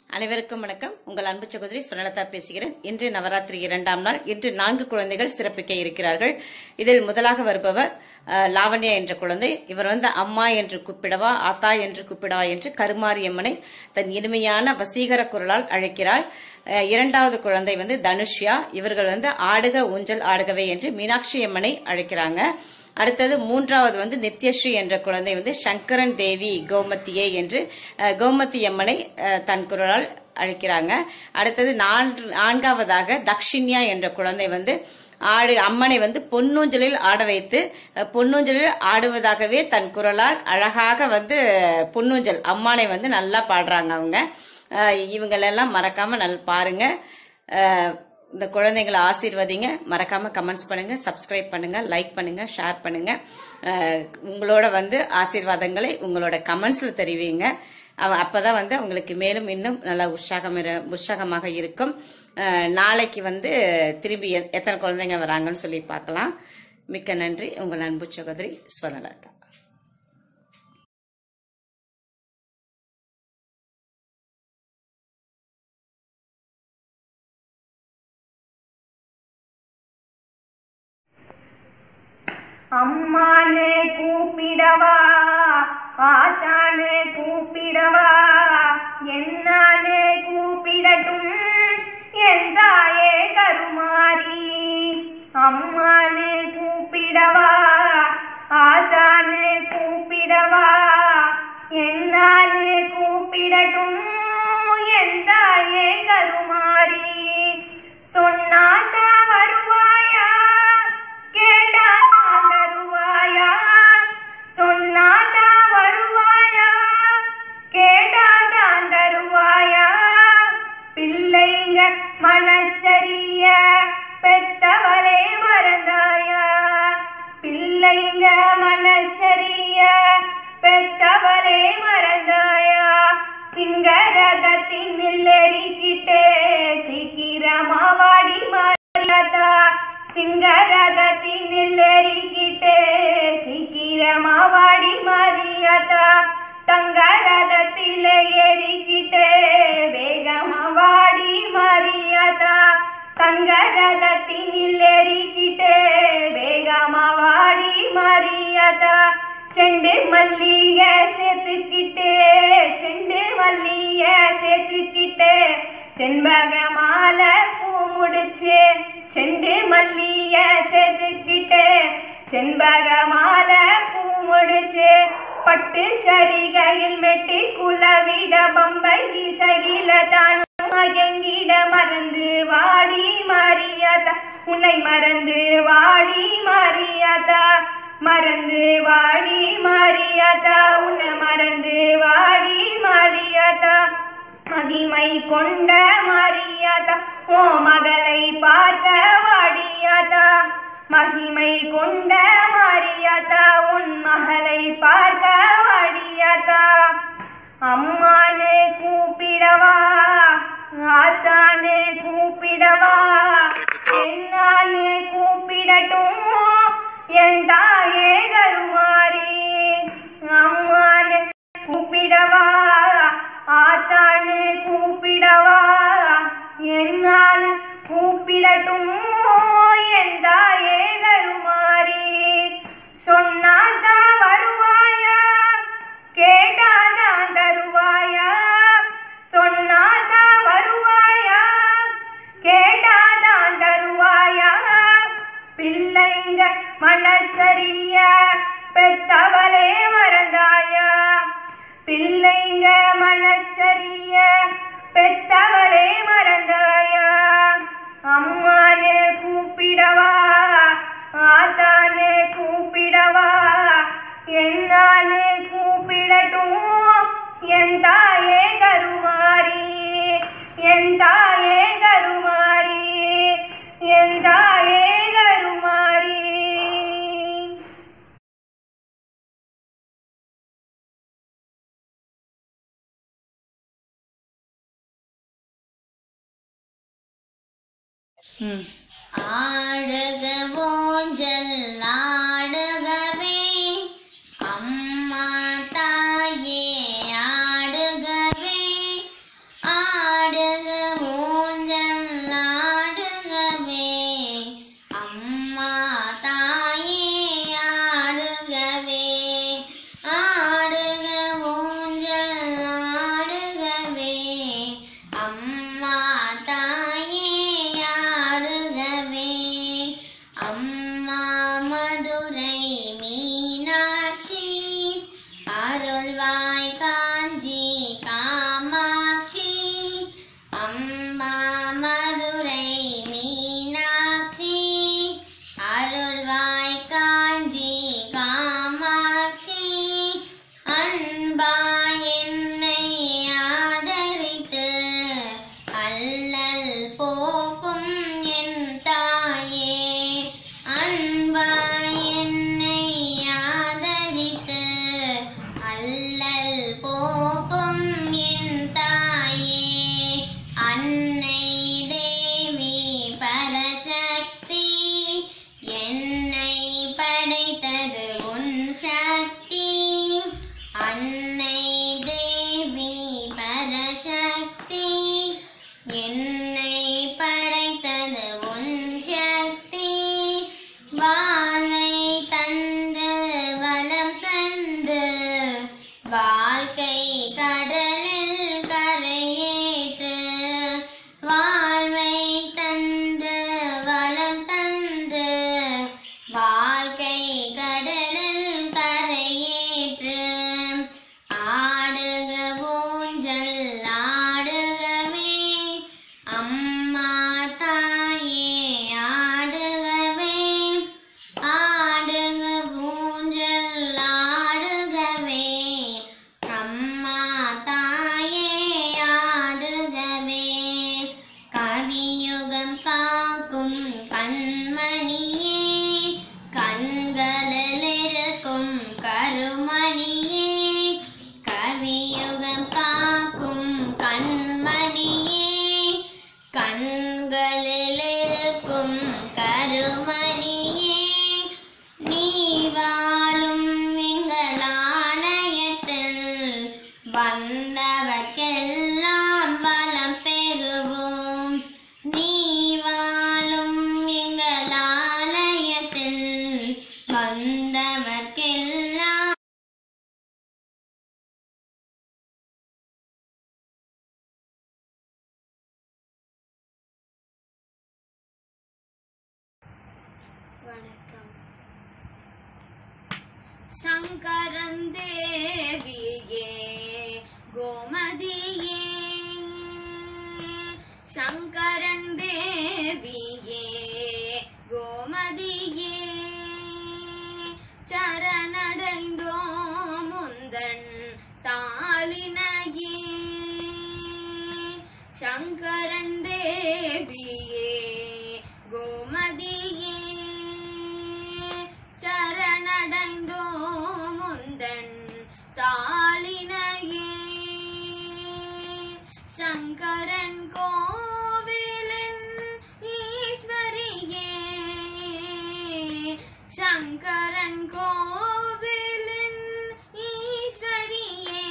அனைவருக்கும் வணக்கம் உங்கள் அன்பு சகோதரி சுனலதா பேசுகிறேன் இன்று நவராத்திரி இரண்டாம் நாள் இன்று நான்கு குழந்தைகள் சிறப்பிக்க இருக்கிறார்கள் இதில் முதலாக வருபவர் அஹ், லாவண்யா என்ற குழந்தை இவர் வந்து அம்மா என்று கூப்பிடவா ஆத்தா என்று கூப்பிடவா என்று கருமாரியம்மனை தன் இனிமையான வசீகர குரலால் அழைக்கிறாள் அஹ், இரண்டாவது குழந்தை வந்து தனுஷ்யா இவர்கள் வந்து ஆடுக ஊஞ்சல் ஆடுகவே என்று மீனாட்சி அம்மனை அழைக்கிறாங்க அடுத்தது மூன்றாவது வந்து நித்யஸ்ரீ என்ற குழந்தை வந்து சங்கரன் தேவி கோமத்தியே என்று அஹ், கோமதி அம்மனை அஹ், தன் குரலால் அழைக்கிறாங்க அடுத்தது நான்கு நான்காவதாக தக்ஷின்யா என்ற குழந்தை வந்து ஆடு அம்மனை வந்து பொன்னூஞ்சலில் ஆட வைத்து அஹ், பொன்னூஞ்சலில் ஆடுவதாகவே தன் குரலால் அழகாக வந்து பொன்னூஞ்சல் அம்மானை வந்து நல்லா பாடுறாங்க அவங்க அஹ், இவங்களெல்லாம் மறக்காம நல் பாருங்க அஹ், இந்த குழந்தைங்களை ஆசீர்வதிங்க மறக்காம கமெண்ட்ஸ் பண்ணுங்க சப்ஸ்கிரைப் பண்ணுங்க லைக் பண்ணுங்க ஷேர் பண்ணுங்க அஹ், உங்களோட வந்து ஆசீர்வாதங்களை உங்களோட கமெண்ட்ஸ்ல தெரிவிங்க அவ அப்பதான் வந்து அவங்களுக்கு மேலும் இன்னும் நல்லா உற்சாகம் இரு- உற்சாகமாக இருக்கும் அஹ், நாளைக்கு வந்து திரும்பி எ- எத்தனை குழந்தைங்க வராங்கன்னு சொல்லி பார்க்கலாம் மிக்க நன்றி உங்கள் அன்பு சகோதரி ஸ்வர்ணலதா அம்மானு கூப்பிடவா ஆச்சானு கூப்பிடவா என்னானு கூப்பிடட்டும் என் தாயே கருமாரி அம்மானு கூப்பிடவா ஆச்சானு கூப்பிடவா என்னானு கூப்பிடட்டும் என் தாயே கருமாரி சொன்னாத்தா வருவாயா கேட்டாத்தா தருவாயா சொன்னாத்தா வருவாயா கேட்டாத்தா தருவாயா பிள்ளைங்க மனசரிய பெத்தவளே மறந்தாயா பிள்ளைங்க மனசரிய பெத்தவளே மறந்தாயா சிங்கரதத்தின் நெல்லெறிக்கிட்டே சீக்கிரமா வாடி மாறியாத்தா சிங்கரதத்தின் நெல்லெறிக்கிட்டே சீக்கிரமா வாடி மாறியாத்தா தங்க ரதத்தில ஏறிக்கிட்டே வேகமா வாடி மாறியாத்தா தங்க ரதத்தினில் ஏறிக்கிட்டே வேகமா வாடி மாறியாத்தா செண்டு மல்லிய சேர்த்துக்கிட்டே செண்டு மல்லிய சேர்த்துக்கிட்டே செண்பக மாலை பூ முடிச்சு செண்டு மல்லிய சேர்த்துக்கிட்டே செண்பக மாலை பூ முடிச்சு பட்டு சரிகையில் மெட்டி குலவிட பம்பை இசையில தானும் மயங்கிட மறந்து வாடி மாறியாதா உன்னை மறந்து வாடி மாறியாதா மறந்து வாடி மாறியாதா உன்னை மறந்து வாடி மாறியாதா மகிமை கொண்ட மாரியாதா ஓ மகளை பார்க்க வாடியாதா மகிமை கொண்ட மாரியாதா உன் மகளை பார்க்க வாடியாதா அம்மானு கூப்பிடவா ஆத்தானு கூப்பிடவா என்னானு கூப்பிடட்டும் என் தாயே கருமாரி அம்மானு கூப்பிடவா ஆத்தானு கூப்பிடவா என்னானு கூப்பிடட்டும் என் தாயே கருமாரி சொன்னாதா வருவாயா கேட்டாதா தருவாயா சொன்னாதா வருவாயா கேட்டாதா தருவாயா பிள்ளைங்க மனசரிய பெத்தவளே மறந்தாயா பிள்ளைங்க மனசரிய பெத்தவளே மறந்தாயா அம்மானு கூப்பிடவா ஆத்தானு கூப்பிடவா என்னானு கூப்பிடட்டும் என் தாயே கருமாரி என் தாயே கருமாரி என் தாயே கருமாரி ம் ஆடுக ஊஞ்சல் ஆடுகவே அம்மா தாயே ஆடுகவே ஆ அருள்வாய் காஞ்சி காமாட்சி அம்மா மதுரை மீனாட்சி அருள்வாய் காஞ்சி காமாட்சி அன்பாய் என்னை ஆதரித்து அல்லல் போக்கும் என் தாயே அன்பாய் என்னை ஆதரித்து அல்லல் போக்கும் என் தாயே அன்னை தேவி பரசக்தி என்னை படைத்தது உன் சக்தி அன்னை தேவி பரசக்தி என்னை படைத்தது உன் சக்தி வாழ்வை தந்து வளம் தந்து வாழ்க்கை கடலில் கரையேற்று வாழ்வை தந்து வளம் தந்து வாழ்க்கை கடலில் கரையேற்று ஆடுக ஊஞ்சல் ஆடுகவே அம்மா தாயே ஆடுகவே ஆடுக ஊஞ்சல் ஆடுகவே அம்மா தாயே ஆடுகவே கவியுகம் காக்கும் கண்மணியே கண்களில் இருக்கும் கருமணியே கவியுகம் காக்கும் கண்மணியே கண்களில் இருக்கும் கருமணியே நீ வாழும் எங்கள் ஆலயத்தில் வந்தவர்க்கெல்லாம் வளம் பெறுவோம் நீ வாழும் எங்கள் ஆலயத்தில் வந்தவர்க்கெல்லாம் வணக்கம் சங்கரன் தேவியே கோமதியே சங்கரன் தேவியே கோமதியே சரணடைந்தோ முந்தன் தாளினையே சங்கரன் தேவியே கோமதியே சரணடைந்தோ முந்தன் தாளினையே சங்கரன் கோவிலின் ஈஸ்வரியே சங்கரன் கோவிலின் ஈஸ்வரியே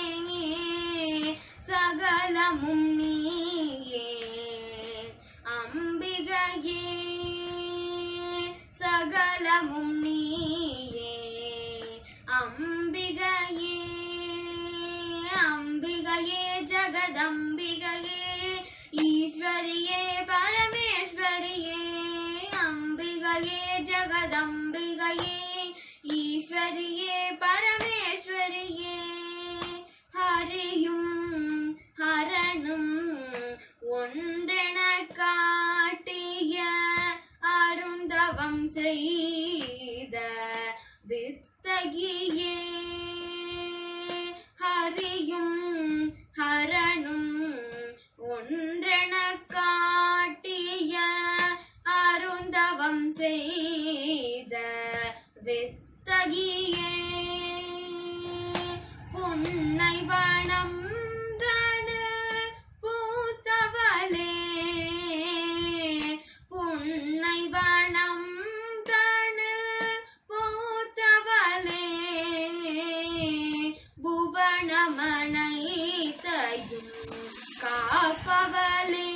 சகலமும் நீயே அம்பிகையே சகலமும் நீயே அம்பிகையே அம்பிகையே ஜகதம்பிகையே ஈஸ்வரியே பரமேஸ்வரியே அம்பிகையே ஜகதம்பிகையே ஈஸ்வரியே பரமேஸ்வரியே ஹரியும் ஹரனும் ஒன்றென காட்டிய அருந்தவம் செய்த வித்தகியே ஹரியும் ஹரனும் ஒன்றென காட்டிய அருந்தவம் செய்த வித்தகியே உன்னை வனம் தடு பூத்தவளே புன்னை வனம் தடு பூத்தவளே புவனமனைத்தையும் காப்பவளே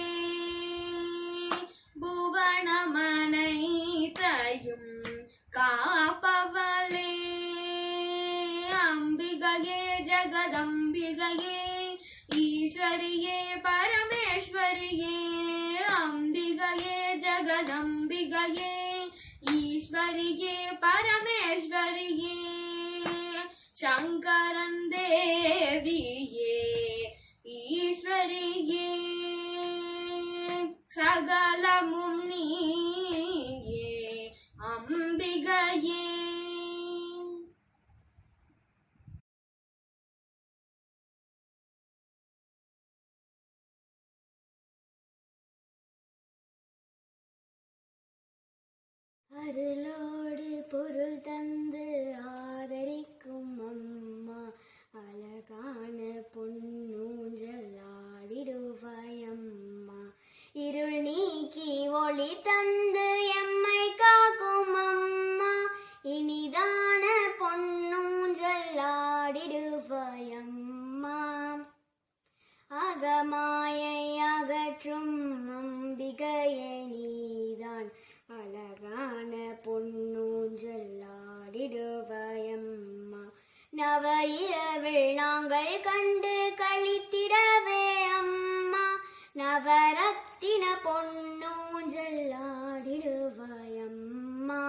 புவனமனைத்தையும் காப்பவளே அம்பிகையே ஜகதம்பிகையே ஈஸ்வரியே பரமேஸ்வரியே அம்பிகையே ஜகதம்பிகையே ஈஸ்வரியே பரமேஸ்வரியே சங்கரன் தேவியே ஈஸ்வரியே சகலமும் நீயே அம்பிகையே அருளோடு பொருள் தந்து ஆதரிக்கும் அம்மா அழகான பொன்னூஞ்சல் ஆடிடுவாய் அம்மா இருள் நீக்கி ஒளி தந்து எம்மை காக்கும் அம்மா இனிதான பொன்னூஞ்சல் ஆடிடுவாய் அம்மா அகமாயை அகற்றும் அம்பிகையை நீதான் அழகான பொன்னூஞ்சல் ஆடிடுவாயம்மா நவ இரவில் நாங்கள் கண்டு கழித்திடவே அம்மா நவரத்தின பொன்னூஞ்சல் ஆடிடுவாயம்மா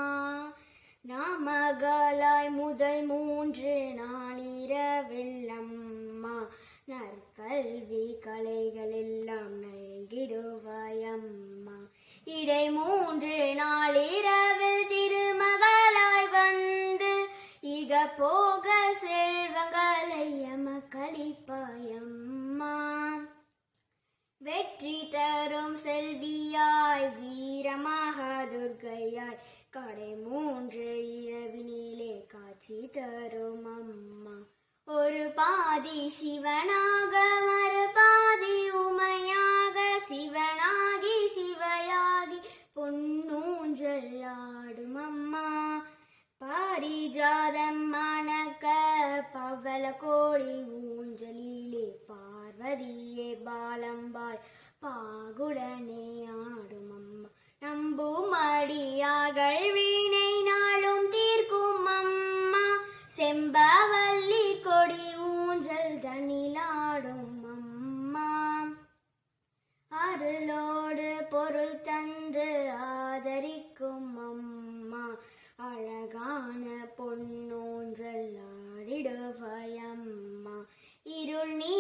நாமகளாய் முதல் மூன்று நாளிரவில் அம்மா நற்கல்வி கலைகள் எல்லாம் நல்கிடுவாயம்மா இடை மூன்று நாளிரவில் திருமகளாய் வந்து இக போக செல்வங்களை எமக்களிப்பாயம்மா வெற்றி தரும் செல்வியாய் வீரமாக துர்க்கையாய் கடை மூன்று இரவினிலே காட்சி தரும் அம்மா ஒரு பாதி சிவனாக மறு பாதி உமையாக சிவனாகி சிவையாகி பொன்னூஞ்சல் ஆடும் அம்மா பாரிஜாதம் மணக்க பவள கோழி ஊஞ்சலிலே பார்வதியே பாலம்பாள் பாகுடனே ஆடும் அம்மா நம்பும் அடியார்கள் வீணை நாளும் தீர்க்கும் அம்மா செம்பவல்லி கொடி ஊஞ்சல் தனிலாடும் அம்மா அருளோடு பொருள் தந்து ஆதரிக்கும் அம்மா அழகான பொன்னூஞ்சல் ஆடிடுவாயம்மா இருள் நீ